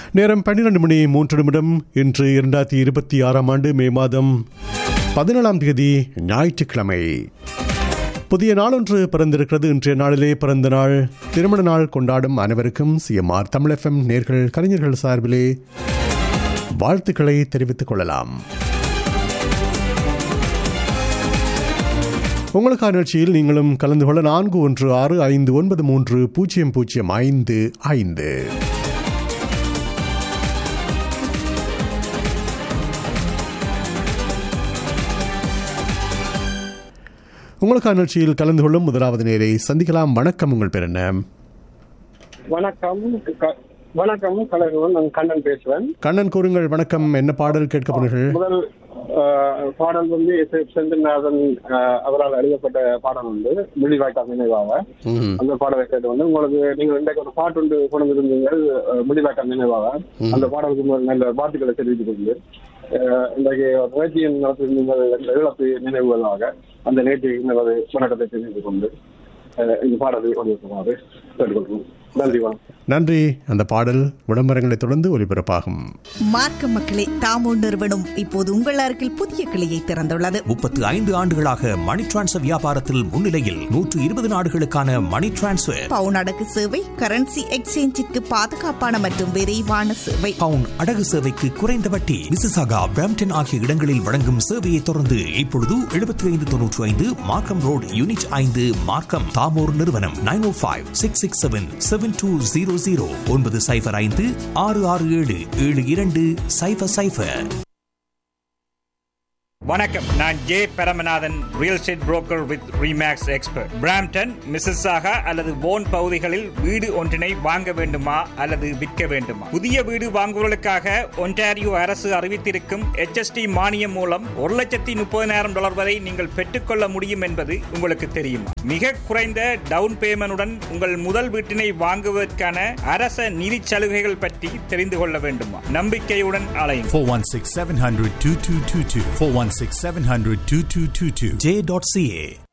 நேரம் பன்னிரண்டு மணி மூன்று நிமிடம் இன்று இரண்டாயிரத்தி இருபத்தி ஆறாம் ஆண்டு மே மாதம் பதினேழாம் தேதி ஞாயிற்றுக்கிழமை புதிய நாளொன்று பிறந்திருக்கிறது இன்றைய நாளிலே பிறந்த நாள் திருமண நாள் கொண்டாடும் அனைவருக்கும் சிஎம்ஆர் தமிழ் எஃப்எம் நேர்கள் கலைஞர்கள் சார்பிலே வாழ்த்துக்களை தெரிவித்துக் கொள்ளலாம் உங்களுக்கான நிகழ்ச்சியில் நீங்களும் கலந்து கொள்ள நான்கு ஒன்று ஆறு ஐந்து ஒன்பது மூன்று பூஜ்ஜியம் பூஜ்ஜியம் ஐந்து ஐந்து உங்களுக்கான நிகழ்ச்சியில் கலந்து கொள்ளும் முதலாவது நேரை சந்திக்கலாம் வணக்கம் உங்கள் பேர் என்ன வணக்கம் க- வணக்கம் கலைஞர் நான் கண்ணன் பேசுவேன் கண்ணன் கூறுங்கள் வணக்கம் என்ன பாடல் கேட்கப்படுங்கள் முதல் ஆஹ், பாடல் வந்து எஸ் எஸ் செந்தில்நாதன் ஆஹ், அவரால் எழுதப்பட்ட பாடல் வந்து முள்ளிவாய்க்கா நினைவாக ம், அந்த பாடலை கேட்டு வந்து உங்களுக்கு நீங்கள் இன்றைக்கு ஒரு பாட்டு ஒன்று கொண்டு வந்திருந்தீங்கள் ஆஹ், முள்ளிவாய்க்கா நினைவாக அந்த பாடலுக்கு முதல் நல்ல வாழ்த்துக்களை தெரிவித்துக் கொண்டு ஆஹ், இன்றைக்கு நிகழ்ச்சியின் நடத்திருந்தீங்கள் இந்த இழப்பு நினைவுகளாக அந்த நேற்று வணக்கத்தை தெரிவித்துக் கொண்டு ஆஹ், இந்த பாடலை கொண்டு வருமாறு கேட்டுக்கொள்கிறோம் நன்றி வணக்கம் நன்றி அந்த பாடல் விளம்பரங்களை தொடர்ந்து ஒலிபரப்பாகும் மார்க்க மக்களே தாமோ நிறுவனம் இப்போது உங்கள் அருகில் புதிய கிளையை திறந்துள்ளது முப்பத்து ஐந்து ஆண்டுகளாக மணி டிரான்ஸ்ஃபர் வியாபாரத்தில் முன்னிலையில் நூற்று இருபது நாடுகளுக்கான மணி டிரான்ஸ்ஃபர் பவுன் அடகு சேவை கரன்சி எக்ஸ்சேஞ்சிற்கு பாதுகாப்பான மற்றும் விரைவான சேவை பவுன் அடகு சேவைக்கு குறைந்த வட்டி மிசிசாகா பிரம்டன் ஆகிய இடங்களில் வழங்கும் சேவையை தொடர்ந்து இப்பொழுது எழுபத்தி ஐந்து தொன்னூற்றி ஐந்து மார்க்கம் ரோடு யூனிட் ஐந்து மார்க்கம் தாமோர் நிறுவனம் nine O five six six seven seven two zero zero ஒன்பது சைஃபர் ஐந்து ஆறு ஆறு ஏழு ஏழு இரண்டு சைஃபர் சைஃபர் வணக்கம் நான் J Paramanathan real estate broker with ReMax expert Brampton Mississauga அல்லது போன் பகுதிகளில் வீடு ஒன்றினை வாங்க வேண்டுமா அல்லது விற்க வேண்டுமா புதிய வீடு வாங்குவதற்காக ஒன்டாரியோ அரசு அறிவித்திருக்கும் HST மானியம் மூலம் ஒரு லட்சத்தி முப்பதினாயிரம் டாலர் வரை நீங்கள் பெற்றுக்கொள்ள முடியும் என்பது உங்களுக்கு தெரியுமா மிக குறைந்த டவுன் பேமெண்டுடன் உங்கள் முதல் வீட்டினை வாங்குவதற்கான அரச நிதி சலுகைகள் பற்றி தெரிந்து கொள்ள வேண்டுமா நம்பிக்கையுடன் அலையும் 416 700 2222. 416 700 2222. J dot CA